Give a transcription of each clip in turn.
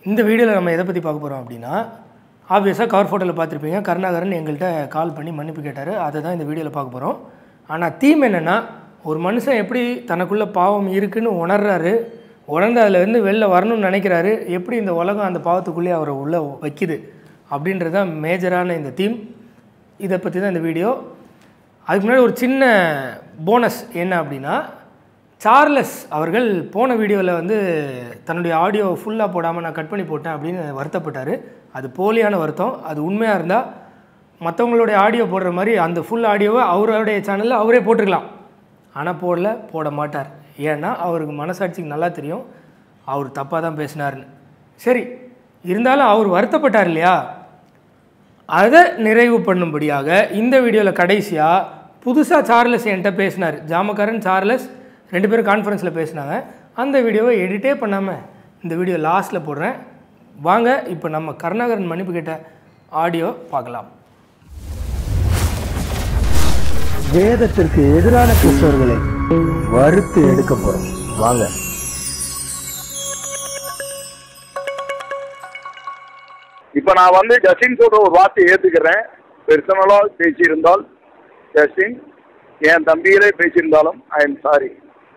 இந்த வீடியோவில் நம்ம எதை பற்றி பார்க்க போகிறோம் அப்படின்னா ஆப்வியஸாக கவர் ஃபோட்டோவில் பார்த்துருப்பீங்க கருணாகரன் எங்கள்கிட்ட கால் பண்ணி மன்னிப்பு கேட்டார் அதை தான் இந்த வீடியோவில் பார்க்க போகிறோம் ஆனால் தீம் என்னென்னா ஒரு மனுஷன் எப்படி தனக்குள்ளே பாவம் இருக்குன்னு உணர்றாரு உணர்ந்து அதில் இருந்து வெளில வரணும்னு நினைக்கிறாரு எப்படி இந்த உலகம் அந்த பாவத்துக்குள்ளேயே அவரை உள்ளே வைக்குது அப்படின்றது தான் மேஜரான இந்த தீம் இதை பற்றி தான் இந்த வீடியோ அதுக்கு முன்னாடி ஒரு சின்ன போனஸ் என்ன அப்படின்னா சார்லஸ் அவர்கள் போன வீடியோவில் வந்து தன்னுடைய ஆடியோ ஃபுல்லாக போடாமல் நான் கட் பண்ணி போட்டேன் அப்படின்னு வருத்தப்பட்டார் அது போலியான வருத்தம் அது உண்மையாக இருந்தால் மற்றவங்களுடைய ஆடியோ போடுற மாதிரி அந்த ஃபுல் ஆடியோவை அவருடைய சேனலில் அவரே போட்டிருக்கலாம் ஆனால் போடல போட மாட்டார் ஏன்னா அவருக்கு மனசாட்சிக்கு நல்லா தெரியும் அவர் தப்பாக தான் பேசினாருன்னு சரி இருந்தாலும் அவர் வருத்தப்பட்டார் இல்லையா அதை நிறைவு பண்ணும்படியாக இந்த வீடியோவில் கடைசியாக புதுசாக சார்லஸ் என்கிட்ட பேசினார் ஜாமக்காரன் சார்லஸ் ரெண்டு பேரும் கான்ஃபரன்ஸில் பேசினாங்க அந்த வீடியோவை எடிட்டே பண்ணாமல் இந்த வீடியோ லாஸ்ட்டில் போடுறேன் வாங்க இப்போ நம்ம கருணாகரன் மன்னிப்பு கேட்ட ஆடியோ பார்க்கலாம் வேதத்திற்கு எதிரான கிறிஸ்தவர்களை வறுத்து எடுக்க போறோம் வாங்க இப்ப நான் வந்து ஜஸ்டின் சொல்ற ஒரு வார்த்தையை ஏத்துக்கிறேன் பெர்சனலா பேசியிருந்தால் ஜஸ்டின் என் தம்பியிலே பேசியிருந்தாலும் ஐ எம் சாரி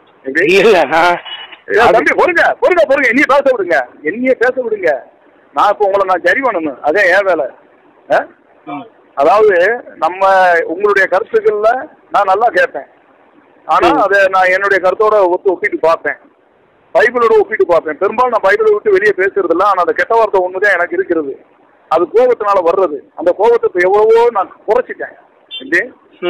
தம்பி பொறுங்க பொறுங்க பொறுங்க என்னைய பேச விடுங்க என்னைய பேச விடுங்க நான் இப்போ உங்களை நான் சரி பண்ணணும் அதே ஏன் வேலை ஆ? அதாவது நம்ம உங்களுடைய கருத்துக்கள்ல நான் நல்லா கேட்பேன் ஆனா அதை நான் என்னுடைய கருத்தோட ஒத்து ஒப்பிட்டு பார்ப்பேன் பைபிளோட ஒப்பிட்டு பார்ப்பேன் பெரும்பாலும் நான் பைபிளை விட்டு வெளியே பேசுறது இல்லை ஆனால் அந்த கெட்ட வார்த்தை ஒன்று தான் எனக்கு இருக்கிறது அது கோபத்தினால வர்றது அந்த கோபத்தை இப்போ எவ்வளவோ நான் குறைச்சிட்டேன் எப்படி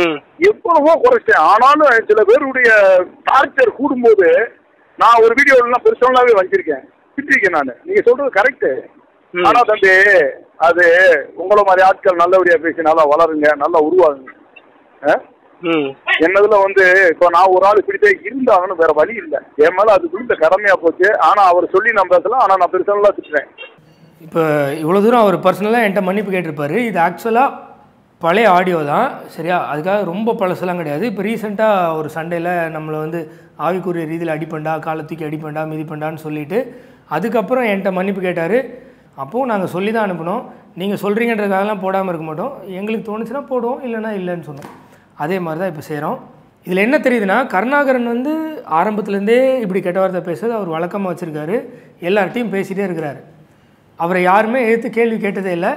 எவ்வளவோ குறைச்சிட்டேன் ஆனாலும் சில பேருடைய டார்ச்சர் கூடும்போது நான் ஒரு வீடியோலாம் பெர்சனலாவே வச்சிருக்கேன் திட்டிருக்கேன் நான் நீங்க சொல்றது கரெக்ட் ஆனா தம்பி அது உங்களை மாதிரி ஆட்கள் நல்லபடியா பேசி நல்லா வளருங்க நல்லா உருவாகுங்க ஆ? என்னதுல வந்து இப்போ நான் ஒரு ஆள் இப்படித்தே இருந்தாங்கன்னு வேற வழி இல்லை என் மேல அது விழுந்த கடமையா போச்சு ஆனா அவர் சொல்லி நான் பேசலாம் ஆனா நான் பெர்சனலா திட்டுறேன் இப்போ இவ்வளோ தூரம் அவர் பர்சனலாக என்கிட்ட மன்னிப்பு கேட்டிருப்பாரு இது ஆக்சுவலாக பழைய ஆடியோ தான் சரியா அதுக்காக ரொம்ப பழசெல்லாம் கிடையாது இப்போ ரீசெண்டாக ஒரு சண்டையில் நம்மளை வந்து ஆவிக்குரிய ரீதியில் அடிப்பண்டா காலை தூக்கி அடிப்பண்டா மிதிப்பண்டான்னு சொல்லிட்டு அதுக்கப்புறம் என்கிட்ட மன்னிப்பு கேட்டார் அப்போவும் நாங்கள் சொல்லி தான் அனுப்பினோம் நீங்கள் சொல்கிறீங்கன்றதுக்காகலாம் போடாமல் இருக்க மாட்டோம் எங்களுக்கு தோணுச்சுன்னா போடுவோம் இல்லைன்னா இல்லைன்னு சொன்னோம் அதே மாதிரி தான் இப்போ செய்கிறோம் இதில் என்ன தெரியுதுன்னா கருணாகரன் வந்து ஆரம்பத்துலேருந்தே இப்படி கெட்ட வார்த்தை பேசுறது அவர் வழக்கமாக வச்சுருக்காரு எல்லார்ட்டையும் பேசிகிட்டே இருக்கிறாரு அவரை யாருமே எதிர்த்து கேள்வி கேட்டதே இல்லை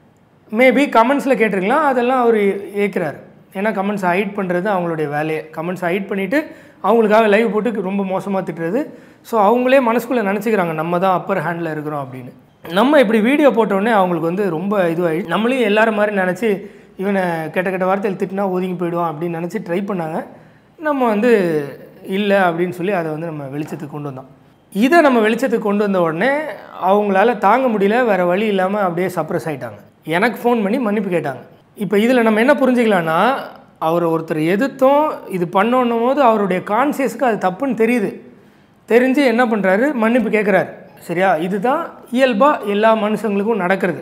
மேபி கமெண்ட்ஸில் கேட்டிருக்கலாம் அதெல்லாம் அவர் ஏற்கிறார் ஏன்னா கமெண்ட்ஸ் ஹைட் பண்ணுறது அவங்களுடைய வேலையை கமெண்ட்ஸ் ஹைட் பண்ணிவிட்டு அவங்களுக்காக லைவ் போட்டு ரொம்ப மோசமாக திட்டுறது ஸோ அவங்களே மனசுக்குள்ளே நினச்சிக்கிறாங்க நம்ம தான் அப்பர் ஹேண்டில் இருக்கிறோம் அப்படின்னு நம்ம இப்படி வீடியோ போட்டோடனே அவங்களுக்கு வந்து ரொம்ப இதுவாகி நம்மளையும் எல்லாரும் மாதிரி நினச்சி இவனை கெட்ட கெட்ட வார்த்தையில் திட்டினா ஒதுங்கி போயிடுவான் அப்படின்னு நினச்சி ட்ரை பண்ணாங்க நம்ம வந்து இல்லை அப்படின்னு சொல்லி அதை வந்து நம்ம வெளிச்சத்துக்கு கொண்டு வந்தோம் இதை நம்ம வெளிச்சத்துக்கு கொண்டு வந்த உடனே அவங்களால தாங்க முடியல வேறு வழி இல்லாமல் அப்படியே சப்ரஸ் ஆயிட்டாங்க எனக்கு ஃபோன் பண்ணி மன்னிப்பு கேட்டாங்க இப்போ இதில் நம்ம என்ன புரிஞ்சுக்கலாம்னா அவர் ஒருத்தர் எதிர்த்தோம் இது பண்ணணும் போது அவருடைய கான்சியஸ்க்கு அது தப்புன்னு தெரியுது தெரிஞ்சு என்ன பண்ணுறாரு மன்னிப்பு கேட்குறாரு சரியா இதுதான் இயல்பாக எல்லா மனுஷங்களுக்கும் நடக்கிறது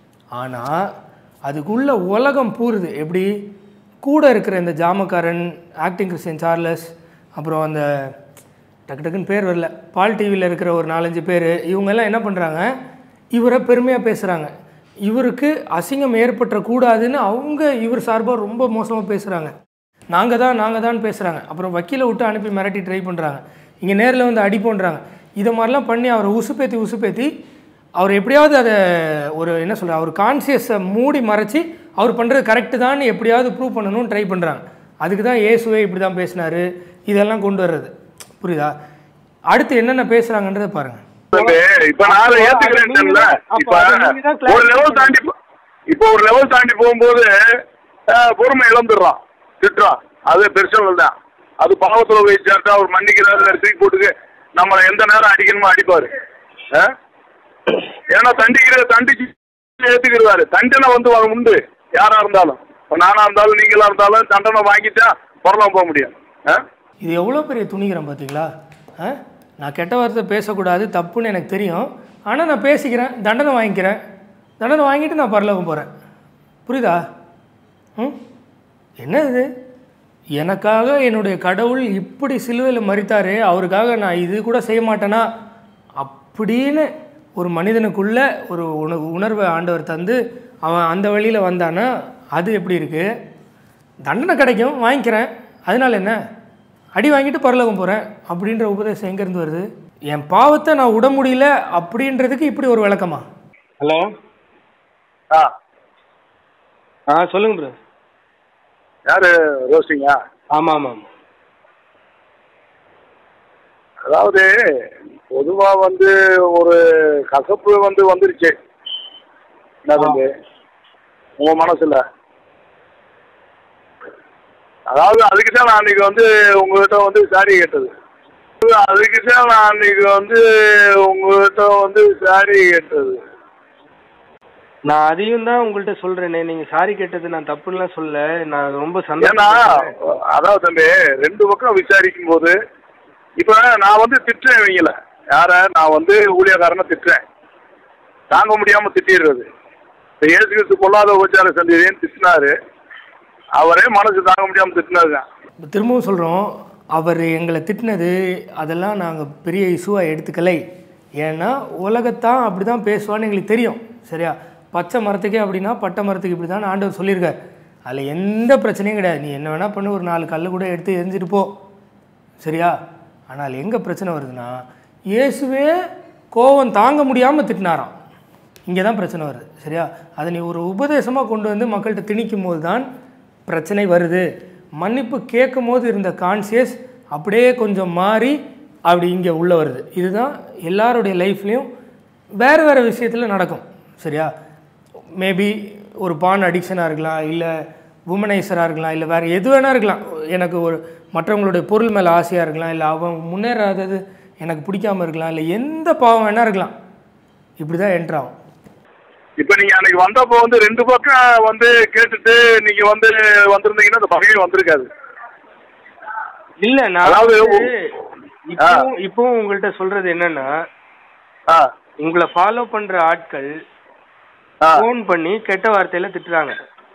ஆனால் அதுக்குள்ள உலகம் பூருது எப்படி கூட இருக்கிற இந்த ஜாமக்காரன் ஆக்டிங் கிறிஸ்டியன் சார்லஸ் அப்புறம் அந்த டக்கு டக்குன்னு பேர் வரல பால் டிவியில் இருக்கிற ஒரு நாலஞ்சு பேர் இவங்கெல்லாம் என்ன பண்ணுறாங்க இவரை பெருமையாக பேசுகிறாங்க இவருக்கு அசிங்கம் ஏற்பட்டுறக்கூடாதுன்னு அவங்க இவர் சார்பாக ரொம்ப மோசமாக பேசுகிறாங்க நாங்கள் தான் நாங்கள் தான் பேசுகிறாங்க அப்புறம் வக்கீலை விட்டு அனுப்பி மிரட்டி ட்ரை பண்ணுறாங்க இங்கே நேரில் வந்து அடிப்போன்றாங்க இதை மாதிரிலாம் பண்ணி அவரை உசுப்பேத்தி உசுப்பேத்தி அவர் எப்படியாவது அதை ஒரு என்ன சொல்ற அவர் கான்சியஸை மூடி மறைச்சி அவர் பண்ணுறது கரெக்டு தான் எப்படியாவது ப்ரூவ் பண்ணணும்னு ட்ரை பண்ணுறாங்க அதுக்கு தான் இயேசுவே இப்படி தான் பேசினாரு இதெல்லாம் கொண்டு வர்றது புரியுதா அடுத்து என்னென்ன பேசுகிறாங்கன்றதை பாருங்கள் தம்பி, இப்ப நான் அதை ஏத்துக்கிறேன்ல இப்ப ஒரு லெவல் தாண்டி போ- இப்ப ஒரு லெவல் தாண்டி போகும்போது அஹ், பொறுமை இழந்துடுறான் திட்டுறான் அது பெர்சனல் தான் அது பாவத்துல போய் சேர்த்தா அவர் மன்னிக்கிறாரு தூக்கி போட்டுக்கு நம்மளை எந்த நேரம் அடிக்கணுமோ அடிப்பாரு அஹ்? ஏன்னா தண்டிக்கிற தண்டிச்சு ஏத்துக்கிறாரு தண்டனை வந்து வ- உண்டு யாரா இருந்தாலும் இப்ப நானா இருந்தாலும் நீங்களா இருந்தாலும் தண்டனை வாங்கிட்டா புறலாம் போக முடியும் அஹ்? இது எவ்வளோ பெரிய துணிகிறேன் பார்த்தீங்களா ஆ நான் கெட்ட வார்த்தை பேசக்கூடாது தப்புன்னு எனக்கு தெரியும் ஆனால் நான் பேசிக்கிறேன் தண்டனை வாங்கிக்கிறேன் தண்டனை வாங்கிட்டு நான் பரலோகம் போகிறேன் புரியுதா ம் என்ன இது எனக்காக என்னுடைய கடவுள் இப்படி சிலுவையில் மறித்தாரு அவருக்காக நான் இது கூட செய்ய மாட்டேனா அப்படின்னு ஒரு மனிதனுக்குள்ள ஒரு உண உணர்வை ஆண்டவர் தந்து அவன் அந்த வழியில் வந்தானா அது எப்படி இருக்குது தண்டனை கிடைக்கும் வாங்கிக்கிறேன் அதனால என்ன அடி வாங்கிட்டு பரலோகம் போகிறேன் அப்படின்ற உபதேசம் எங்கேருந்து வருது என் பாவத்தை நான் விட முடியல அப்படின்றதுக்கு இப்படி ஒரு விளக்கமா ஹலோ ஆ ஆ சொல்லுங்க ப்ரோ யாரு ரோசிங்கா ஆமாம் ஆமாம் அதாவது பொதுவா வந்து ஒரு கசப்பு வந்து வந்துருச்சு என்ன தம்பி உங்க மனசுல அதாவது அதுக்கு தான் நான் அன்னைக்கு வந்து உங்ககிட்ட வந்து சாரி கேட்டது அதுக்கு தான் நான் அன்னைக்கு வந்து உங்ககிட்ட வந்து சாரி கேட்டது நான் அதையும் தான் உங்கள்கிட்ட சொல்கிறேனே நீங்கள் சாரி கேட்டது நான் தப்புன்னுலாம் சொல்ல நான் ரொம்ப ஏன்னா சந்தோஷம் அதாவது தம்பி ரெண்டு பக்கம் விசாரிக்கும் போது இப்ப நான் வந்து திட்டுறேன் இவங்கள யார நான் வந்து ஊழியக்காரனை திட்டுறேன் தாங்க முடியாம திட்டிடுறது இப்ப இயேசு கிறிஸ்து பொல்லாத உபச்சார சந்தேன்னு திட்டினாரு அவரே மனசு தாங்க முடியாம திட்டினாருங்க இப்ப திரும்பவும் சொல்கிறோம் அவர் எங்களை திட்டினது அதெல்லாம் நாங்கள் பெரிய இஷ்யூவாக எடுத்துக்கலை ஏன்னா உலகத்தான் அப்படி தான் பேசுவான்னு எங்களுக்கு தெரியும் சரியா பச்சை மரத்துக்கே அப்படின்னா பட்டை மரத்துக்கு இப்படி தான் ஆண்டவர் சொல்லியிருக்கார் அதில் எந்த பிரச்சனையும் கிடையாது நீ என்ன வேணால் பண்ணு ஒரு நாலு கல் கூட எடுத்து எரிஞ்சிட்டு போ சரியா ஆனால் எங்கே பிரச்சனை வருதுன்னா இயேசுவே கோவம் தாங்க முடியாமல் திட்டினாராம் இங்கே தான் பிரச்சனை வருது சரியா அதை நீ ஒரு உபதேசமாக கொண்டு வந்து மக்கள்கிட்ட திணிக்கும் போது தான் பிரச்சனை வருது மன்னிப்பு கேட்கும் போது இருந்த கான்சியஸ் அப்படியே கொஞ்சம் மாறி அப்படி இங்கே உள்ள வருது இதுதான் எல்லாருடைய லைஃப்லேயும் வேறு வேறு விஷயத்தில் நடக்கும் சரியா மேபி ஒரு பான் அடிக்ஷனாக இருக்கலாம் இல்லை உமனைசராக இருக்கலாம் இல்லை வேறு எது வேணா இருக்கலாம் எனக்கு ஒரு மற்றவங்களுடைய பொருள் மேலே ஆசையாக இருக்கலாம் இல்லை அவன் முன்னேறாதது எனக்கு பிடிக்காம இருக்கலாம் இல்லை எந்த பாவம் வேணா இருக்கலாம் இப்படி தான் என்ட்ரு ஆகும் இப்ப நீங்க அன்னைக்கு வந்தப்போ வந்து ரெண்டு பக்கம் வந்து கேட்டுட்டு நீங்க வந்து வந்திருந்தீங்கன்னா அந்த பகையே வந்திருக்காது இல்லை நான் அதாவது வந்து இப்பவும் இப்பவும் உங்கள்கிட்ட சொல்றது என்னன்னா ஆ உங்களை ஃபாலோ பண்ற ஆட்கள் ஆ ஃபோன் பண்ணி கெட்ட வார்த்தையில திட்டுறாங்க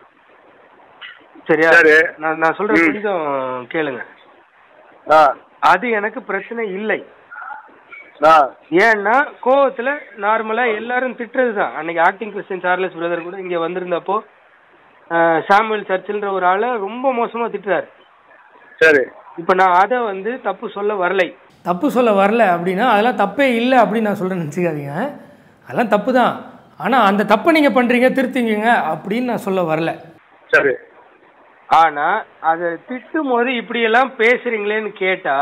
சரியா சரி. நான் நான் சொல்றேன் ம். கொஞ்சம் கேளுங்க ஆ அது எனக்கு பிரச்சனை இல்லை ஆ ஏன்னா கோவத்துல நார்மலா எல்லாரும் திட்டுறது தான் அன்னைக்கு ஆக்டிங் கிறிஸ்டின் சார்லஸ் பிரதர் கூட இங்க வந்திருந்தப்போ ஆஹ், சாமுவேல் சர்ச்சில்ன்ற ஒரு ஆளை ரொம்ப மோசமா திட்டுறாரு சரி இப்ப நான் அதை வந்து தப்பு சொல்ல வரலை தப்பு சொல்ல வரல அப்படின்னா அதெல்லாம் தப்பே இல்லை அப்படின்னு நான் சொல்கிறேன்னு நினச்சிக்காதீங்க அதெல்லாம் தப்பு தான் ஆனால் அந்த தப்பை நீங்கள் பண்ணுறீங்க திருத்திங்க அப்படின்னு நான் சொல்ல வரல சரி ஆனா அத திட்டும் போது இப்படி எல்லாம் பேசுறீங்களேன்னு கேட்டா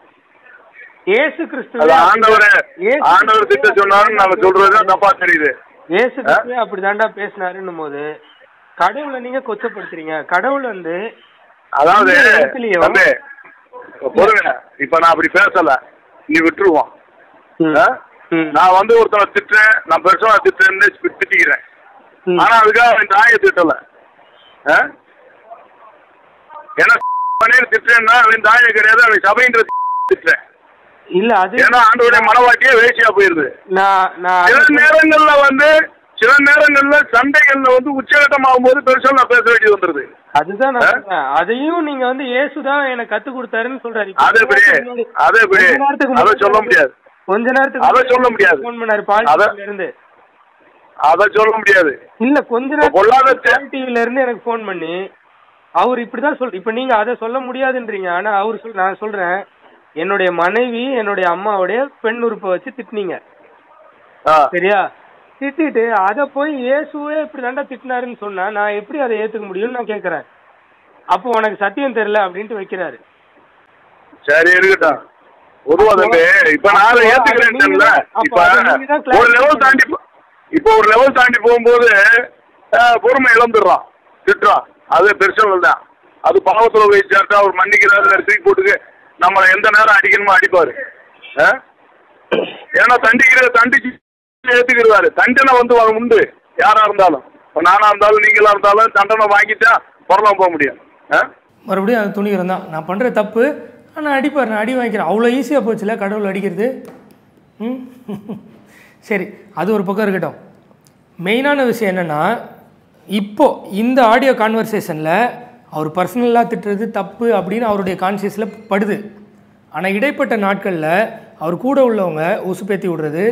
ஏசு கிறிஸ்துவே அது ஆண்டவர் இயேசு ஆண்டவர் திட்ட சொன்னாருன்னு நம்ம சொல்றதுதான் தப்பா தெரியுது ஏசு கிறிஸ்துவே அப்படிதான்டா பேசினாருன்னும் போது கடவுளை நீங்க கொச்சப்படுத்துறீங்க கடவுள் வந்து அதாவது இந்த இடத்துலயும் தம்பி இப்ப பொறுங்க இப்ப நான் அப்படி பேசல நீ விட்டுருவோம் ம், ஆ? ம், நான் வந்து ஒருத்தனை திட்டுறேன் நான் பெருசா திட்டுறேன்னு தி- திட்டிக்கிறேன் ம். ஆனா அதுக்காக அவன் தாயை திட்டல ஆ? ஏன்னா பண்ணி திட்டுறேன்னா அவன் தாயை கிடையாது அவன் சபைன்ற திட்டுறேன் இல்ல அது ஏன்னா ஆண்டோடைய மனவாட்டியே வேசியா போயிருது நான் நான் சில அது- நேரங்கள்ல வந்து சில நேரங்கள்ல சண்டைகள்ல வந்து உச்சகட்டமாகும் போது பெருசா நான் பேச வேண்டியது வந்துருது அதுதான் நான் ஆ? சொல்றேன். அதையும் நீங்க வந்து இயேசுதான் எனக்கு கத்து கொடுத்தாருன்னு சொல்றாரு இப்ப அது எப்படி முன்னாடி- அது எப்படி கொஞ்ச நேரத்துக்கு அதை முன்னாடி சொல்ல முடியாது கொஞ்ச நேரத்துக்கு அதை சொல்ல முடியாது. ஃபோன் பண்ணாரு அத- பாலிடிக்ஸ்ல இருந்து அதை சொல்ல முடியாது இல்ல கொஞ்ச நேரம் பொல்லாத தே- டிவில இருந்து எனக்கு ஃபோன் பண்ணி அவர் இப்படிதான் சொல் இப்ப நீங்க அதை சொல்ல முடியாதுன்றீங்க ஆனா அவர் சொல் நான் சொல்றேன் என்னுடைய மனைவி என்னுடைய அம்மாவுடைய பெண் உறுப்பை வச்சு திட்டினீங்க ஆ, சரியா திட்டிட்டு அத போய் இயேசுவே இப்படி தாண்டா திட்டினாருன்னு சொன்னா நான் எப்படி அதை ஏத்துக்க முடியும்னு நான் கேக்குறேன் அப்போ உனக்கு சத்தியம் தெரியல அப்படின்ட்டு வைக்கிறாரு சரி இருக்கட்டும் பொதுவா தம்பி இப்ப நான் அதை ஏத்துக்கிறேன்ல அப்போ இப்ப அதை நீங்க தான் clarify ஒரு லெவல் தாண்டி போ- இப்ப ஒரு லெவல் தாண்டி போகும்போது ஆ, பொறுமை இழந்துடுறான் திட்டுறான் அது பெருசல் தான் அது பாவத்துல போய் சேர்த்தா அவர் மன்னிக்கிறாரு தூக்கி போட்டுக்கு நம்மளை எந்த நேரம் அடிக்கணுமோ அடிப்பாரு ஆ? ஏன்னா தண்டிக்கிற தண்டிச்சு ஏத்துக்கிறாரு தண்டனை வந்து அவன் உண்டு யாரா இருந்தாலும் இப்ப நானா இருந்தாலும் நீங்களா இருந்தாலும் தண்டனை வாங்கிட்டா புறலாம் போக முடியும் ஆ? மறுபடியும் அது துணிகரம் தான் நான் பண்ணுற தப்பு ஆனால் அடிப்பார் நான் அடி வாங்கிக்கிறேன் அவ்வளோ ஈஸியாக போச்சுல கடவுள் அடிக்கிறது ம் சரி அது ஒரு பக்கம் இருக்கட்டும் மெயினான விஷயம் என்னென்னா இப்போ இந்த ஆடியோ கான்வர்சேஷனில் அவர் பர்சனலாக திட்டுறது தப்பு அப்படின்னு அவருடைய கான்சியஸில் படுது ஆனால் இடைப்பட்ட நாட்களில் அவர் கூட உள்ளவங்க உசுப்பேத்தி விடுறது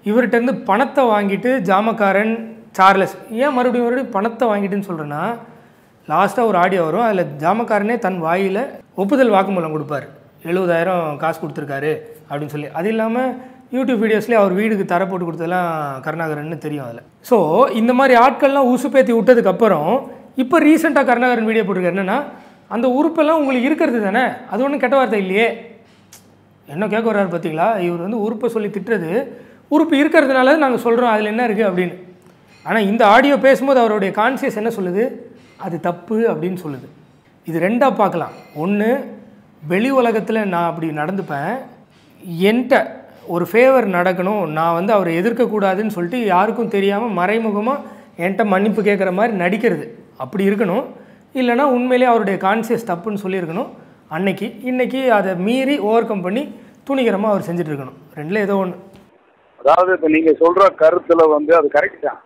இவர்கிட்ட இருந்து பணத்தை வாங்கிட்டு ஜாமக்காரன் சார்லஸ் ஏன் மறுபடியும் மறுபடியும் பணத்தை வாங்கிட்டுன்னு சொல்கிறேன்னா லாஸ்ட்டாக ஒரு ஆடியோ வரும் அதில் ஜாமக்காரனே தன் வாயில் ஒப்புதல் வாக்குமூலம் கொடுப்பார் எழுபதாயிரம் காசு கொடுத்துருக்காரு அப்படின்னு சொல்லி அது இல்லாமல் யூடியூப் வீடியோஸ்லேயே அவர் வீடுக்கு தர போட்டு கொடுத்ததெல்லாம் கருணாகரன்னு தெரியும் அதில் ஸோ இந்த மாதிரி ஆட்கள்லாம் உசுப்பேத்தி விட்டதுக்கப்புறம் இப்போ ரீசெண்டாக கருணாகரன் வீடியோ போட்டிருக்காரு என்னன்னா அந்த உறுப்பெல்லாம் உங்களுக்கு இருக்கிறது தானே அது ஒன்றும் கெட்ட வார்த்தை இல்லையே என்ன கேட்க வர்றாரு பார்த்தீங்களா இவர் வந்து உறுப்பை சொல்லி திட்டுறது உறுப்பு இருக்கிறதுனால நாங்கள் சொல்கிறோம் அதில் என்ன இருக்குது அப்படின்னு ஆனால் இந்த ஆடியோ பேசும்போது அவருடைய கான்சியஸ் என்ன சொல்லுது அது தப்பு அப்படின்னு சொல்லுது இது ரெண்டாக பார்க்கலாம் ஒன்று வெளி உலகத்தில் நான் அப்படி நடந்துப்பேன் என்கிட்ட ஒரு ஃபேவர் நடக்கணும் நான் வந்து அவரை எதிர்க்கக்கூடாதுன்னு சொல்லிட்டு யாருக்கும் தெரியாமல் மறைமுகமாக என்கிட்ட மன்னிப்பு கேட்குற மாதிரி நடிக்கிறது அப்படி இருக்கணும் இல்லைனா உண்மையிலே அவருடைய கான்சியஸ் தப்புன்னு சொல்லியிருக்கணும் அன்னைக்கு இன்னைக்கு அதை மீறி ஓவர் கம் பண்ணி துணிகரமாக அவர் செஞ்சுட்டு இருக்கணும் ரெண்டில் ஏதோ ஒன்று அதாவது இப்ப நீங்க சொல்ற கருத்துல வந்து அது கரெக்ட் தான்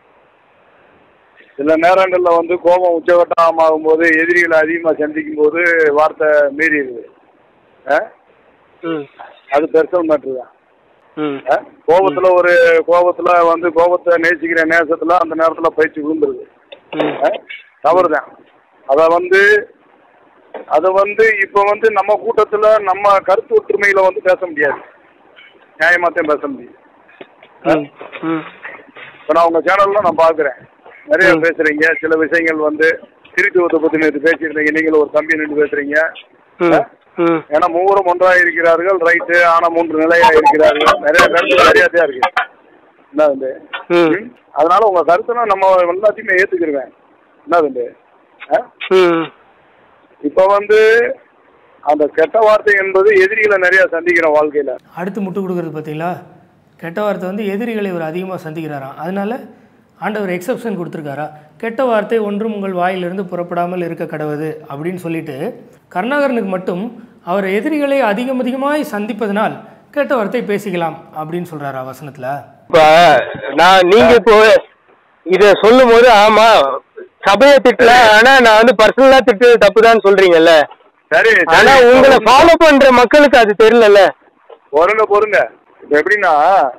சில நேரங்கள்ல வந்து கோபம் உச்சகட்டம் ஆகும்போது எதிரிகளை அதிகமா சந்திக்கும் போது வார்த்தை மீறி இருக்குது ஆ? ம் அது பெர்சனல் மேட்ரு தான் ம் ஆ? கோபத்துல ஒரு கோபத்துல வந்து கோபத்தை நேசிக்கிற நேசத்துல அந்த நேரத்துல பயிற்சி விழுந்துருது ம் ஆ? தவறுதான் அதை வந்து அதை வந்து இப்போ வந்து நம்ம கூட்டத்துல நம்ம கருத்து ஒற்றுமையில வந்து பேச முடியாது நியாயமாத்தான் பேச முடியும் ம் ம் இப்போ நான் உங்க சேனல்ல நான் பார்க்குறேன் நிறைய பேசுறீங்க சில விஷயங்கள் வந்து திருத்துவத்தை பத்தி நேற்று பேசியிருந்தீங்க நீங்களும் ஒரு தம்பி நின்று பேசுறீங்க ம் ம் ஏன்னா மூவரும் ஒன்றாக இருக்கிறார்கள் ரைட்டு ஆனா மூன்று நிலையா இருக்கிறார்கள் நிறைய கருத்து நிறையாத்தையா இருக்கு என்ன வந்து ம் ம்? அதனால உங்க கருத்துனா நம்ம எல்லாத்தையுமே ஏத்துக்கிருவேன் என்ன வந்து ம் இப்போ வந்து அந்த கெட்ட வார்த்தை என்பது எதிரிகளை நிறைய சந்திக்கிறோம் வாழ்க்கையில அடுத்து முட்டு கொடுக்குறது பார்த்தீங்களா கெட்ட வார்த்தை வந்து எதிரிகளை இவர் அதிகமாக சந்திக்கிறாராம் அதனால ஆண்டவர் எக்ஸப்ஷன் கொடுத்துருக்காரா கெட்ட வார்த்தை ஒன்றும் உங்கள் வாயிலிருந்து புறப்படாமல் இருக்க கடவுது அப்படின்னு சொல்லிட்டு கருணாகரனுக்கு மட்டும் அவர் எதிரிகளை அதிகம் அதிகமாய் சந்திப்பதனால் கெட்ட வார்த்தை பேசிக்கலாம் அப்படின்னு சொல்கிறாரா வசனத்தில் இப்ப நான் நீங்க இப்போ இத சொல்லும் போது ஆமா சபையை திட்டல ஆனா நான் வந்து பர்சனலா திட்டுறது தப்புதான் சொல்றீங்கல்ல சரி சரி. ஆனா உங்களை ஃபாலோ பண்ற மக்களுக்கு அது தெரியலல்ல பொறுங்க பொறுங்க இப்போ எப்படின்னா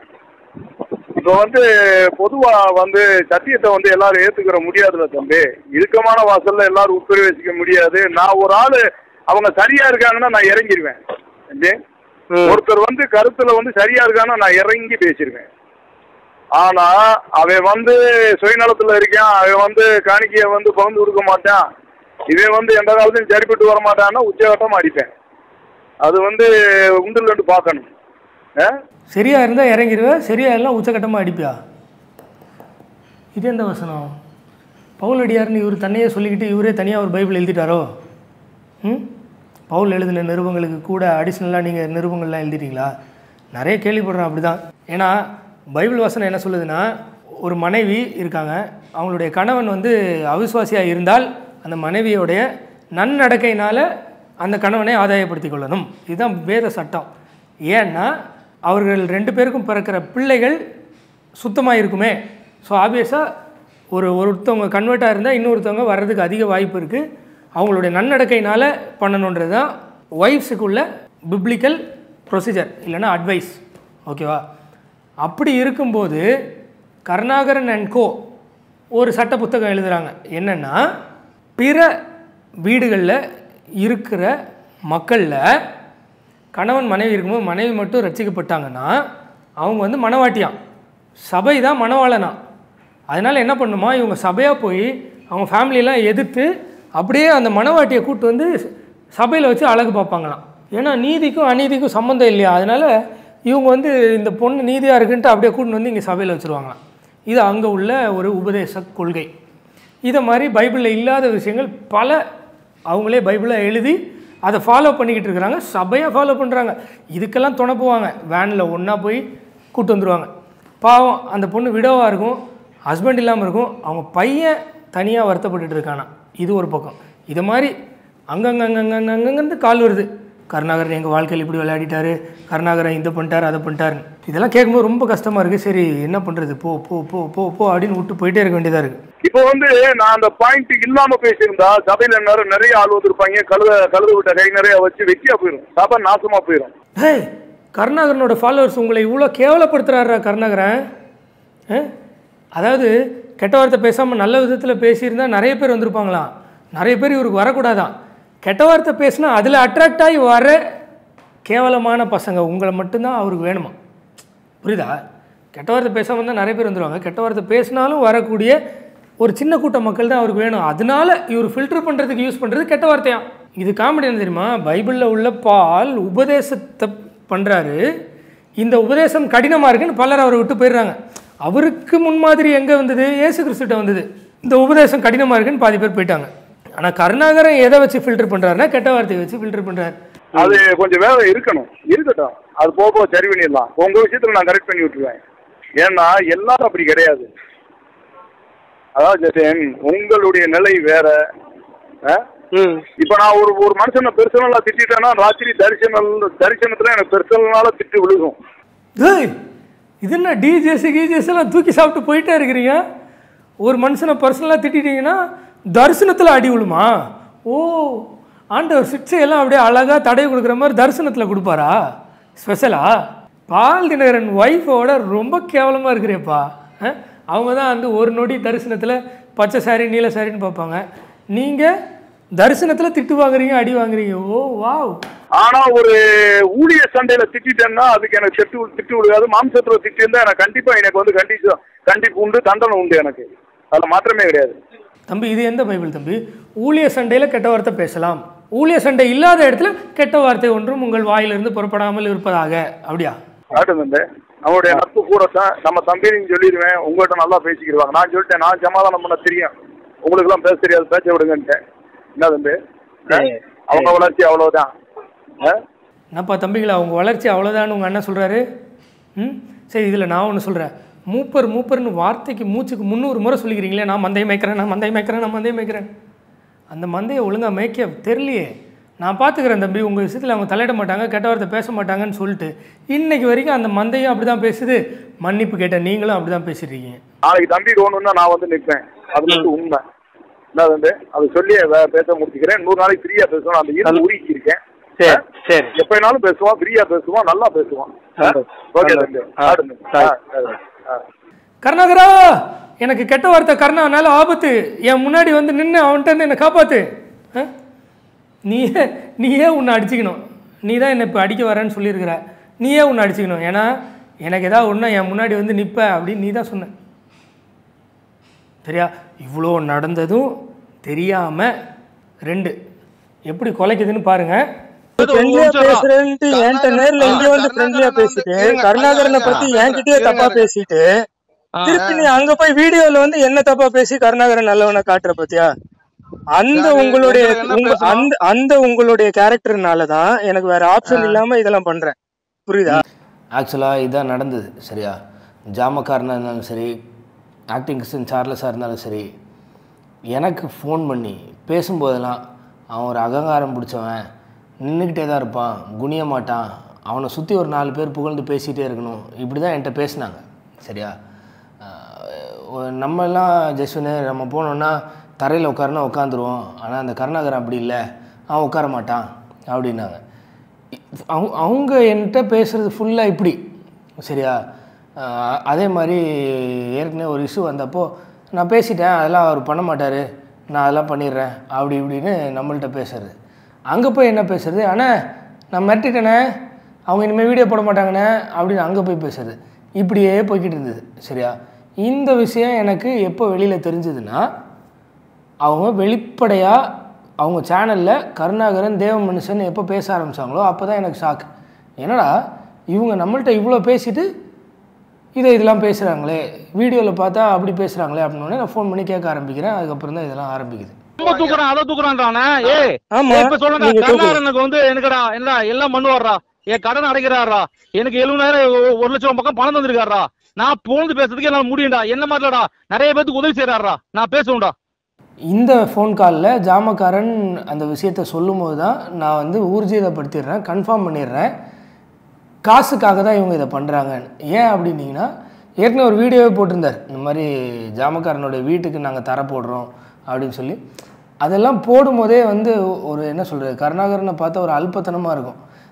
இப்போ வந்து பொதுவா வந்து சத்தியத்தை வந்து எல்லாரும் ஏத்துக்கிற முடியாதுல்ல தம்பி இறுக்கமான வாசல்ல எல்லாரும் உட்பிரவேசிக்க முடியாது நான் ஒரு ஆளு அவங்க சரியா இருக்காங்கன்னா நான் இறங்கிடுவேன் தம்பி ம். ஒருத்தர் வந்து கருத்துல வந்து சரியா இருக்கான்னா நான் இறங்கி பேசிடுவேன் ஆனா அவன் வந்து சுயநலத்துல இருக்கான் அவன் வந்து காணிக்கைய வந்து பகிர்ந்து கொடுக்க மாட்டான் இவன் வந்து எந்த காலத்தையும் சரிப்பட்டு வர மாட்டான்னா உச்சகட்டம் அடிப்பேன் அது வந்து உண்டு ரெண்டு பார்க்கணும் ஆ? சரியா இருந்தால் இறங்கிடுவேன் சரியா எல்லாம் உச்சக்கட்டமாக அடிப்பியா இது எந்த வசனம் பவுல் அடியார்னு இவர் தன்னையே சொல்லிக்கிட்டு இவரே தனியாக ஒரு பைபிள் எழுதிட்டாரோ ம் பவுல் எழுதின நிருபங்களுக்கு கூட அடிஷ்னலாக நீங்கள் நிருபங்கள்லாம் எழுதிட்டீங்களா நிறைய கேள்விப்படுறோம் அப்படி தான் ஏன்னா பைபிள் வசனம் என்ன சொல்லுதுன்னா ஒரு மனைவி இருக்காங்க அவங்களுடைய கணவன் வந்து அவிசுவாசியாக இருந்தால் அந்த மனைவியோடைய நன்னடக்கையினால் அந்த கணவனை ஆதாயப்படுத்திக் கொள்ளணும் இதுதான் வேத சட்டம் ஏன்னா அவர்கள் ரெண்டு பேருக்கும் பிறக்கிற பிள்ளைகள் சுத்தமாக இருக்குமே ஸோ ஆப்வியஸாக ஒரு ஒருத்தவங்க கன்வெர்ட்டாக இருந்தால் இன்னொருத்தவங்க வர்றதுக்கு அதிக வாய்ப்பு இருக்குது அவங்களுடைய நன்னடக்கையினால் பண்ணணுன்றது தான் ஒய்ஃப்ஸுக்குள்ள பிப்ளிக்கல் ப்ரொசீஜர் இல்லைன்னா அட்வைஸ் ஓகேவா அப்படி இருக்கும்போது கருணாகரன் அண்ட் கோ ஒரு சட்ட புத்தகம் எழுதுகிறாங்க என்னென்னா பிற வீடுகளில் இருக்கிற மக்களில் கணவன் மனைவி இருக்கும்போது மனைவி மட்டும் ரட்சிக்கப்பட்டாங்கன்னா அவங்க வந்து மனவாட்டியாம் சபை தான் மணவாளனா அதனால் என்ன பண்ணுமா இவங்க சபையாக போய் அவங்க ஃபேமிலியெல்லாம் எதிர்த்து அப்படியே அந்த மனவாட்டியை கூட்டு வந்து சபையில் வச்சு அழகு பார்ப்பாங்களாம் ஏன்னா நீதிக்கும் அநீதிக்கும் சம்மந்தம் இல்லையா அதனால் இவங்க வந்து இந்த பொண்ணு நீதியாக இருக்குன்ட்டு அப்படியே கூட்டு வந்து இங்கே சபையில் வச்சுருவாங்களாம் இது அங்கே உள்ள ஒரு உபதேச கொள்கை இதை மாதிரி பைபிளில் இல்லாத விஷயங்கள் பல அவங்களே பைபிளை எழுதி அதை ஃபாலோ பண்ணிக்கிட்டு இருக்கிறாங்க சபையாக ஃபாலோ பண்ணுறாங்க இதுக்கெல்லாம் துணை போவாங்க வேனில் ஒன்றா போய் கூட்டு வந்துடுவாங்க பாவம் அந்த பொண்ணு விடோவாக இருக்கும் ஹஸ்பண்ட் இல்லாமல் இருக்கும் அவங்க பையன் தனியாக வருத்தப்பட்டுட்டு இருக்கானா இது ஒரு பக்கம் இது மாதிரி அங்கங்கங்கங்கங்கங்கந்து கால் வருது கருணாகரன் எங்கள் வாழ்க்கையில் இப்படி விளையாடிட்டாரு கருணாகரன் இந்த பண்ணிட்டாரு அதை பண்ணிட்டாருன்னு இதெல்லாம் கேட்கும்போது ரொம்ப கஷ்டமாக இருக்குது சரி என்ன பண்ணுறது போ போ போ போ போ அப்படின்னு விட்டு போயிட்டே இருக்க வேண்டியதாக இருக்குது இப்போ வந்து நான் அந்த பாயிண்ட் இல்லாம பேசியிருந்தா சபையில நிறைய நிறைய ஆள் வந்திருப்பாங்க கழுத கழுத விட்ட கை நிறைய வச்சு வெட்டியா போயிடும் சபை நாசமா போயிடும் ஹேய் கருணாகரனோட ஃபாலோவர்ஸ் உங்களை இவ்வளோ கேவலப்படுத்துகிறாரா கருணாகரன் ஆ? அதாவது கெட்ட வார்த்தை பேசாமல் நல்ல விதத்தில் பேசியிருந்தா நிறைய பேர் வந்திருப்பாங்களாம் நிறைய பேர் இவருக்கு வரக்கூடாதான் கெட்ட வார்த்தை பேசினா அதில் அட்ராக்ட் ஆகி வர கேவலமான பசங்க உங்களை மட்டும்தான் அவருக்கு வேணுமா புரியுதா கெட்ட வார்த்தை பேசாமல் இருந்தால் நிறைய பேர் வந்துடுவாங்க கெட்ட வார்த்தை பேசினாலும் வரக்கூடிய ஒரு சின்ன கூட்ட மக்கள் தான் அவருக்கு வேணும் அதனால இவர் ஃபில்டர் பண்ணுறதுக்கு யூஸ் பண்ணுறது கெட்ட வார்த்தையா இது காமெடி என்ன தெரியுமா பைபிளில் உள்ள பால் உபதேசத்தை பண்ணுறாரு இந்த உபதேசம் கடினமாக இருக்குன்னு பலர் அவரை விட்டு போயிடுறாங்க அவருக்கு முன்மாதிரி எங்கே வந்தது இயேசு கிறிஸ்துட்ட வந்தது இந்த உபதேசம் கடினமாக இருக்குன்னு பாதி பேர் போயிட்டாங்க ஆனால் கருணாகரன் எதை வச்சு ஃபில்டர் பண்ணுறாருன்னா கெட்ட வார்த்தையை வச்சு ஃபில்டர் பண்ணுறாரு அது கொஞ்சம் வேலை இருக்கணும் இருக்கட்டும் அது போக போக சரி பண்ணிடலாம் உங்க விஷயத்துல நான் கரெக்ட் பண்ணி விட்டுருவேன் ஏன்னா எல்லாரும் அப்படி கிடையாது அதாவது ஜெசன் உங்களுடைய நிலை வேற ஆ? ம் இப்ப நான் ஒரு ஒரு மனுஷனை பெர்சனலா திட்டேன்னா ராத்திரி தரிசனம் தரிசனத்துல எனக்கு பெர்சனலால திட்டு விழுகும் ஏய் இது என்ன டிஜேஸ் கிஜேஸ் எல்லாம் தூக்கி சாப்பிட்டு போயிட்டே இருக்கிறீங்க ஒரு மனுஷனை பர்சனலாக திட்டிட்டீங்கன்னா தரிசனத்தில் அடி விழுமா ஓ ஆண்டவர் சிக்ஸையெல்லாம் அப்படியே அழகாக தடவி கொடுக்குற மாதிரி தரிசனத்தில் கொடுப்பாரா ஸ்பெஷலா பால் தினகரன் ஒய்ஃபோட ரொம்ப கேவலமாக இருக்கிறேப்பா அஹ்? அவங்க தான் வந்து ஒரு நொடி தரிசனத்தில் பச்சை சாரி நீல சாரின்னு பார்ப்பாங்க நீங்கள் தரிசனத்தில் திட்டு வாங்குறீங்க அடி வாங்குறீங்க ஓ வாவ் ஆனா ஒரு ஊழிய சண்டையில திட்டேன்னா அதுக்கு எனக்கு திட்டு திட்டு விழுகாது மாம்சத்துல திட்டு இருந்தா எனக்கு கண்டிப்பா எனக்கு வந்து கண்டிச்சு கண்டிப்பு உண்டு தண்டனை உண்டு எனக்கு அதுல மாற்றமே கிடையாது தம்பி இது எந்த பைபிள் தம்பி ஊழிய சண்டையில் கெட்ட வார்த்தை பேசலாம் ஊழிய சண்டை இல்லாத இடத்துல கெட்ட வார்த்தை ஒன்றும் உங்கள் வாயிலிருந்து புறப்படாமல் இருப்பதாக அப்படியா காட்டு தம்பி நம்மளுடைய நட்பு கூட தான் நம்ம தம்பின்னு சொல்லிடுவேன் உங்கள்கிட்ட நல்லா பேசிக்கிடுவாங்க நான் சொல்லிட்டேன் நான் சமாதானம் பண்ண தெரியும் உங்களுக்கு எல்லாம் பேச தெரியாது பேச விடுங்கன்ட்டேன் என்ன தம்பி ஆ? அவங்க வளர்ச்சி அவ்வளவுதான் ஆ? என்னப்பா தம்பிங்களா அவங்க வளர்ச்சி அவ்வளோதான்னு உங்கள் அண்ணன் சொல்கிறாரு ம் சரி இதில் நான் ஒன்று சொல்கிறேன் மூப்பர் மூப்பர்னு வார்த்தைக்கு மூச்சுக்கு முந்நூறு முறை சொல்லிக்கிறீங்களே நான் மந்தையை மேய்க்கிறேன் நான் மந்தையை மேய்க்கிறேன் நான் மந்தையை மேய்க்கிறேன் அந்த மந்தையை ஒழுங்காக மேய்க்க தெரியலையே நான் பார்த்துக்கிறேன் தம்பி உங்கள் விஷயத்தில் அவங்க தலையிட மாட்டாங்க கெட்ட வார்த்தை பேச மாட்டாங்கன்னு சொல்லிட்டு இன்னைக்கு வரைக்கும் அந்த மந்தையும் அப்படி தான் பேசுது மன்னிப்பு கேட்ட நீங்களும் அப்படி தான் பேசிடுறீங்க நாளைக்கு தம்பி ஒண்ணுன்னா நான் வந்து நிற்பேன் அது மட்டும் உண்மை என்ன தம்பி அதை சொல்லி வே- பேச முடிச்சுக்கிறேன் நூறு நாளைக்கு ஃப்ரீயா பேசுவோம் அந்த இருந்து உருக்கி இருக்கேன் சரி சரி எப்ப வேணாலும் பேசுவான் ஃப்ரீயா பேசுவான் நல்லா பேசுவான் ஓகே தம்பி ஆடுங்க ஆ, ஆ, ஆ. கருணாகரா எனக்கு கெட்ட வார்த்தை கருணானால ஆபத்து என் முன்னாடி வந்து நின்று அவன்கிட்ட இருந்து என்னை காப்பாத்து ஆ? நீயே நீயே உன்னை அடிச்சுக்கணும் நீ தான் என்னை இப்போ அடிக்க வரேன்னு சொல்லியிருக்கிற நீயே உன்னை அடிச்சுக்கணும் ஏன்னா எனக்கு ஏதாவது ஒன்றா என் முன்னாடி வந்து நிற்ப அப்படின்னு நீ தான் சொன்ன சரியா இவ்வளோ நடந்ததும் தெரியாமல் ரெண்டு எப்படி குலைக்குதுன்னு பாருங்கள் ஃப்ரெண்ட்லியா பேசுறேன்ட்டு என்கிட்ட நேர்ல இங்க வந்து ஃப்ரெண்ட்லியா பேசிட்டு கருணாகரனை பத்தி என்கிட்டயே தப்பா பேசிட்டு திருப்பி நீ அங்க போய் வீடியோல வந்து என்ன தப்பா பேசி கருணாகரன் நல்லவனை காட்டுற பத்தியா அந்த உங்களுடைய உங்க அந்த அந்த உங்களுடைய கேரக்டர்னால தான் எனக்கு வேற ஆப்ஷன் இல்லாம இதெல்லாம் பண்றேன் புரியுதா ஆக்சுவலாக இதான் நடந்தது சரியா ஜாமக்காரனாக இருந்தாலும் சரி ஆக்டிங் கிறிஸ்டன் சார்லஸாக இருந்தாலும் சரி எனக்கு ஃபோன் பண்ணி பேசும்போதெல்லாம் அவன் ஒரு அகங்காரம் பிடிச்சவன் நின்றுக்கிட்டே தான் இருப்பான் குனிய மாட்டான் அவனை சுற்றி ஒரு நாலு பேர் புகழ்ந்து பேசிகிட்டே இருக்கணும் இப்படி தான் என்கிட்ட பேசினாங்க சரியா ஆஹ் நம்ம எல்லாம் ஜெஸ்வினு நம்ம போனோன்னா தரையில் உட்காருனா உட்காந்துருவோம் ஆனால் அந்த கருணாகரன் அப்படி இல்லை அவன் உட்கார மாட்டான் அப்படின்னாங்க அவங்க அவங்க என்கிட்ட பேசுகிறது ஃபுல்லாக இப்படி சரியா ஆஹ் அதே மாதிரி ஏற்கனவே ஒரு இஷ்யூ வந்தப்போ நான் பேசிட்டேன் அதெல்லாம் அவர் பண்ண மாட்டார் நான் அதெல்லாம் பண்ணிடுறேன் அப்படி இப்படின்னு நம்மள்ட்ட பேசுறது அங்கே போய் என்ன பேசுறது அண்ணா நான் மிரட்டிட்டேனே அவங்க இனிமேல் வீடியோ போட மாட்டாங்கண்ணே அப்படின்னு அங்கே போய் பேசுறது இப்படியே போய்கிட்டு இருந்தது சரியா இந்த விஷயம் எனக்கு எப்போ வெளியில் தெரிஞ்சதுன்னா அவங்க வெளிப்படையாக அவங்க சேனலில் கருணாகரன் தேவ மனுஷன் எப்போ பேச ஆரம்பித்தாங்களோ அப்போ தான் எனக்கு ஷாக் என்னடா இவங்க நம்மள்ட்ட இவ்வளோ பேசிட்டு இதை இதெல்லாம் பேசுகிறாங்களே வீடியோவில் பார்த்தா அப்படி பேசுகிறாங்களே அப்படின்னு நான் ஃபோன் பண்ணி கேட்க ஆரம்பிக்கிறேன் அதுக்கப்புறம் தான் இதெல்லாம் ஆரம்பிக்குது ரொம்ப தூக்குறான் அதை தூக்குறான்றானே ஏய் ஆமா இப்ப சொல்றேன் நீங்க தூக்கு. கருணாகரனுக்கு வந்து எனக்குடா என்னடா எல்லாம் பண்ணுவாரா என் கடன் அடைக்கிறாரா எனக்கு எழுபதாயிரம் ஒரு லட்சம் பக்கம் பணம் தந்திருக்காரா நான் போந்து பேசுறதுக்கு என்னால முடியும்டா என்ன மாதிரிலடா நிறைய பேத்துக்கு உதவி செய்யறாரா நான் பேசுவேன்டா இந்த ஃபோன் காலில் ஜாமக்காரன் அந்த விஷயத்த சொல்லும்போது தான் நான் வந்து ஊர்ஜிதப்படுத்திடுறேன் கன்ஃபார்ம் பண்ணிடுறேன் காசுக்காக தான் இவங்க இதை பண்ணுறாங்க ஏன் அப்படின்னீங்கன்னா ஏற்கனவே ஒரு வீடியோவே போட்டிருந்தார் இந்த மாதிரி ஜாமக்காரனோட வீட்டுக்கு நாங்கள் தர போடுறோம் அப்படின்னு சொல்லி அதெல்லாம் போடும்போதே வந்து ஒரு என்ன சொல்கிறது கருணாகரனை பார்த்தா ஒரு அல்பத்தனமாக இருக்கும்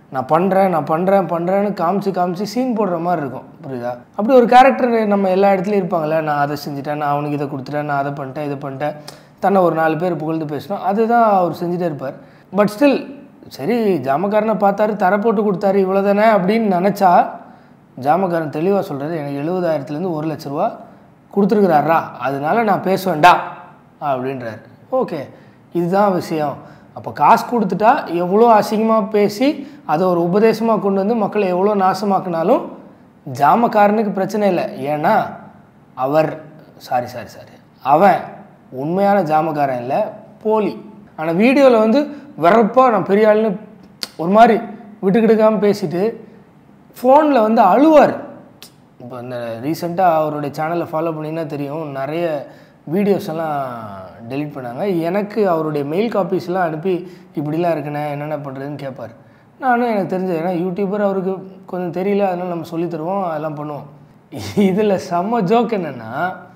நான் பண்ணுறேன் நான் பண்ணுறேன் பண்ணுறேன்னு காமிச்சு காமிச்சு சீன் போடுற மாதிரி இருக்கும் புரியுதா அப்படி ஒரு கேரக்டர் நம்ம எல்லா இடத்துலையும் இருப்பாங்கல்ல நான் அதை செஞ்சுட்டேன் நான் அவனுக்கு இதை கொடுத்துட்டேன் நான் அதை பண்ணிட்டேன் இதை பண்ணிட்டேன் தன்னை ஒரு நாலு பேர் புகழ்ந்து பேசணும் அதுதான் அவர் செஞ்சுட்டே இருப்பார் பட் ஸ்டில் சரி ஜாமக்காரனை பார்த்தாரு தர போட்டு கொடுத்தாரு இவ்வளோதானே அப்படின்னு நினச்சா ஜாமக்காரன் தெளிவாக சொல்கிறது எனக்கு எழுபதாயிரத்துலேருந்து ஒரு லட்ச ரூபா கொடுத்துருக்குறாரா அதனால நான் பேசுவேன்டா அப்படின்றாரு ஓகே இதுதான் விஷயம் அப்போ காசு கொடுத்துட்டா எவ்வளோ அசிங்கமாக பேசி அதை ஒரு உபதேசமாக கொண்டு வந்து மக்களை எவ்வளோ நாசமாக்குனாலும் ஜாமக்காரனுக்கு பிரச்சனை இல்லை ஏன்னா அவர் சாரி சாரி சாரி அவன் உண்மையான ஜாமக்காரன் இல்லை போலி ஆனால் வீடியோவில் வந்து வெறப்பாக நான் பெரிய ஆளுன்னு ஒரு மாதிரி விட்டுக்கிடுக்காமல் பேசிட்டு ஃபோனில் வந்து அழுவார் இப்போ இந்த ரீசெண்டாக அவருடைய சேனலை ஃபாலோ பண்ணிங்கன்னா தெரியும் நிறைய வீடியோஸ் எல்லாம் டெலீட் பண்ணாங்க எனக்கு அவருடைய மெயில் காப்பீஸ்லாம் அனுப்பி இப்படிலாம் இருக்குண்ணே என்னென்ன பண்ணுறதுன்னு கேட்பார் நானும் எனக்கு தெரிஞ்சது ஏன்னா யூடியூபர் அவருக்கு கொஞ்சம் தெரியல அதனால் நம்ம சொல்லித் தருவோம் அதெல்லாம் பண்ணுவோம் இதில் செம்ம ஜோக் என்னென்னா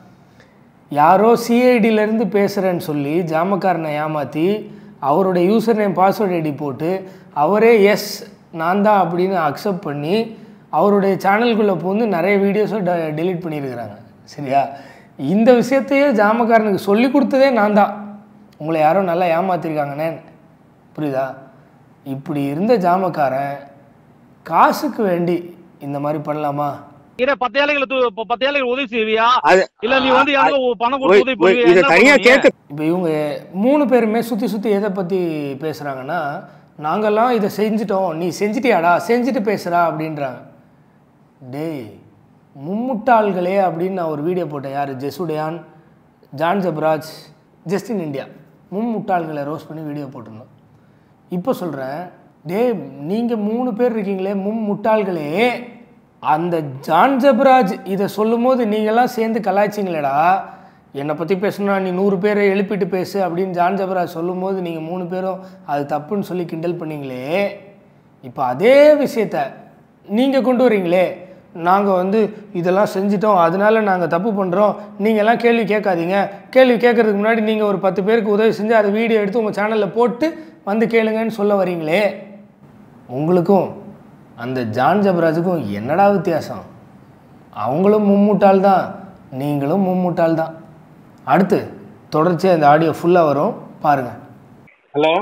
யாரோ சிஐடியிலேருந்து பேசுகிறேன்னு சொல்லி ஜாமக்காரனை ஏமாற்றி அவருடைய யூசர் நேம் பாஸ்வேர்ட் ஐடி போட்டு அவரே எஸ் நான் தான் அப்படின்னு அக்செப்ட் பண்ணி அவருடைய சேனலுக்குள்ளே பூந்து நிறைய வீடியோஸை ட டெலீட் பண்ணியிருக்கிறாங்க சரியா இந்த விஷயத்தையே ஜாமக்காரனுக்கு சொல்லி கொடுத்ததே நான் தான் உங்களை யாரோ நல்லா ஏமாத்திருக்காங்கண்ணே புரியுதா இப்படி இருந்த ஜாமக்காரன் காசுக்கு வேண்டி இந்த மாதிரி பண்ணலாமா இதை பத்து ஏழைகளை தூ- ப- பத்து ஏழைகள் உதவி செய்வியா அது- இல்ல நீ வந்து யாருக்கோ பணம் ஒய், கொடுத்து உதவி ஒய், பண்ணுவியா? இதை என்ன தனியா பண்ணுவீங்க? கேட்க இப்போ இவங்க மூணு பேருமே சுற்றி சுற்றி எதை பற்றி பேசுகிறாங்கன்னா நாங்கள்லாம் இதை செஞ்சிட்டோம் நீ செஞ்சிட்டியாடா செஞ்சுட்டு பேசுகிறா அப்படின்றாங்க டேய் மும்முட்டாள்களே அப்படின்னு நான் ஒரு வீடியோ போட்டேன் யார் Jesudayan John Jebaraj Justin India மும்முட்டாள்களை ரோஸ் பண்ணி வீடியோ போட்டிருந்தோம் இப்போ சொல்கிறேன் டேய் நீங்கள் மூணு பேர் இருக்கீங்களே மும்முட்டாள்களே அந்த ஜான் ஜப்ராஜ் இதை சொல்லும்போது நீங்கள்லாம் சேர்ந்து கலாய்ச்சிங்களேடா என்னை பற்றி பேசணும்னா நீ நூறு பேரை எழுப்பிட்டு பேசு அப்படின்னு ஜான் ஜப்ராஜ் சொல்லும்போது நீங்கள் மூணு பேரும் அது தப்புன்னு சொல்லி கிண்டல் பண்ணீங்களே இப்போ அதே விஷயத்த நீங்கள் கொண்டு வரீங்களே நாங்கள் வந்து இதெல்லாம் செஞ்சிட்டோம் அதனால நாங்கள் தப்பு பண்ணுறோம் நீங்கள்லாம் கேள்வி கேட்காதீங்க கேள்வி கேட்கறதுக்கு முன்னாடி நீங்கள் ஒரு பத்து பேருக்கு உதவி செஞ்சு அதை வீடியோ எடுத்து உங்கள் சேனலில் போட்டு வந்து கேளுங்கன்னு சொல்ல வரீங்களே உங்களுக்கும் அந்த ஜான் ஜபராஜுக்கும் என்னடா வித்தியாசம் அவங்களும் மும்முட்டாள் தான் நீங்களும் மும்முட்டாள் தான் அடுத்து தொடர்ச்சியாக இந்த ஆடியோ ஃபுல்லாக வரும் பாருங்கள் ஹலோ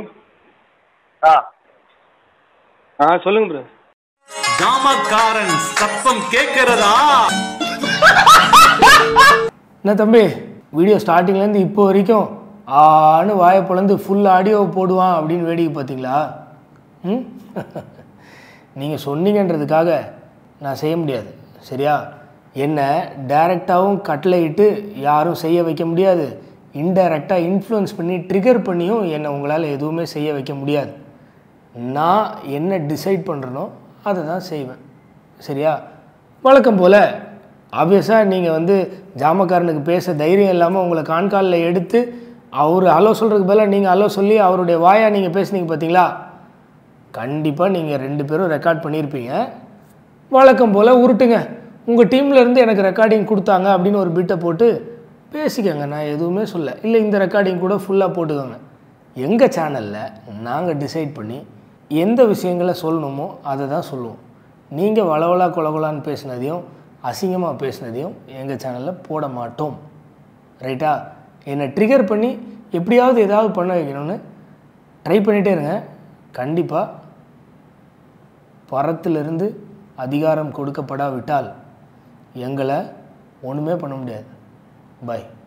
ஆ ஆ சொல்லுங்க ப்ரோ ஜாமக்காரன் சத்தம் கேட்கிறதா என்ன தம்பி வீடியோ ஸ்டார்டிங்லேருந்து இப்போ வரைக்கும் ஆன்னு வாயை பிளந்து ஃபுல் ஆடியோ போடுவான் அப்படின்னு வேடிக்கை பார்த்தீங்களா ம் நீங்கள் சொன்னீங்கன்றதுக்காக நான் செய்ய முடியாது சரியா என்ன டைரெக்டாகவும் கட்டளை இட்டு யாரும் செய்ய வைக்க முடியாது இன்டைரக்டாக இன்ஃப்ளூயன்ஸ் பண்ணி ட்ரிகர் பண்ணியும் என்னை உங்களால் எதுவுமே செய்ய வைக்க முடியாது நான் என்ன டிசைட் பண்ணுறனோ அதை தான் செய்வேன் சரியா வழக்கம் போல் ஆப்வியஸாக நீங்கள் வந்து ஜாமக்காரனுக்கு பேச தைரியம் இல்லாமல் உங்களை கான்காலில் எடுத்து அவர் ஹலோ சொல்கிறதுக்கு பதிலாக நீங்கள் ஹலோ சொல்லி அவருடைய வாயா நீங்கள் பேசுனீங்க பார்த்தீங்களா கண்டிப்பாக நீங்கள் ரெண்டு பேரும் ரெக்கார்ட் பண்ணியிருப்பீங்க வழக்கம் போல் உருட்டுங்க உங்கள் டீம்ல இருந்து எனக்கு ரெக்கார்டிங் கொடுத்தாங்க அப்படின்னு ஒரு பிட்டை போட்டு பேசிக்கங்க நான் எதுவுமே சொல்ல இல்லை இந்த ரெக்கார்டிங் கூட ஃபுல்லாக போட்டுக்கோங்க எங்கள் சேனலில் நாங்கள் டிசைட் பண்ணி எந்த விஷயங்களை சொல்லணுமோ அதை தான் சொல்லுவோம் நீங்கள் வளவலா கொலகொலான்னு பேசினதையும் அசிங்கமாக பேசினதையும் எங்கள் சேனலில் போட மாட்டோம் ரைட்டா என்னை ட்ரிகர் பண்ணி எப்படியாவது ஏதாவது பண்ண வைக்கணும்னு ட்ரை பண்ணிகிட்டே இருங்க கண்டிப்பாக பரத்திலிருந்து அதிகாரம் கொடுக்கப்படாவிட்டால் எங்களை ஒன்றுமே பண்ண முடியாது பாய்